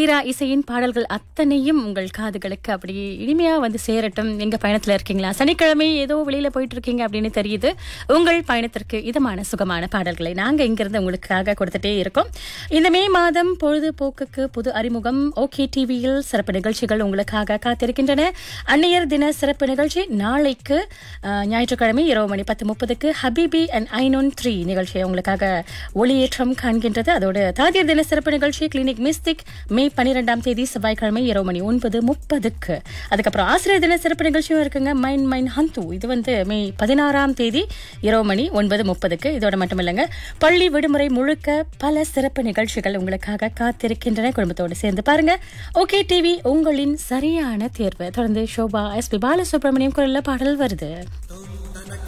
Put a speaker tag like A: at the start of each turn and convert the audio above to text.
A: தீரா இசையின் பாடல்கள் அத்தனையும் உங்கள் காதுகளுக்கு அப்படி இனிமையா வந்து சேரட்டும் எங்க பயணத்துல இருக்கீங்களா சனிக்கிழமை ஏதோ வெளியில போயிட்டு இருக்கீங்க அப்படின்னு தெரியுது உங்கள் பயணத்திற்கு இதமான சுகமான பாடல்களை நாங்க இங்கிருந்து உங்களுக்காக கொடுத்துட்டே இருக்கோம் இந்த மே மாதம் பொழுதுபோக்குக்கு புது அறிமுகம் ஓகே டிவியில் சிறப்பு நிகழ்ச்சிகள் உங்களுக்காக காத்திருக்கின்றன அன்னையர் தின சிறப்பு நிகழ்ச்சி நாளைக்கு அஹ், ஞாயிற்றுக்கிழமை இரவு மணி பத்து முப்பதுக்கு ஹபிபி அண்ட் ஐநோன் த்ரீ நிகழ்ச்சியை உங்களுக்காக ஒளியேற்றம் காண்கின்றது அதோடு தாதியர் தின சிறப்பு நிகழ்ச்சி கிளினிக் மிஸ்டிக் மே பன்னிரெண்டாம் தேதி செவ்வாய்க்கிழமை இரவு மணி ஒன்பது முப்பதுக்கு அதுக்கப்புறம் ஆசிரியர் தின சிறப்பு நிகழ்ச்சியும் இருக்குங்க மைன் மைன் ஹந்து இது வந்து மே பதினாறாம் தேதி இரவு மணி ஒன்பது முப்பதுக்கு இதோட மட்டும் இல்லைங்க பள்ளி விடுமுறை முழுக்க பல சிறப்பு நிகழ்ச்சிகள் உங்களுக்காக காத்திருக்கின்றன குடும்பத்தோடு சேர்ந்து பாருங்க ஓகே டிவி உங்களின் சரியான தேர்வு தொடர்ந்து ஷோபா எஸ் பி பாலசுப்ரமணியம் குரல்ல பாடல் வருது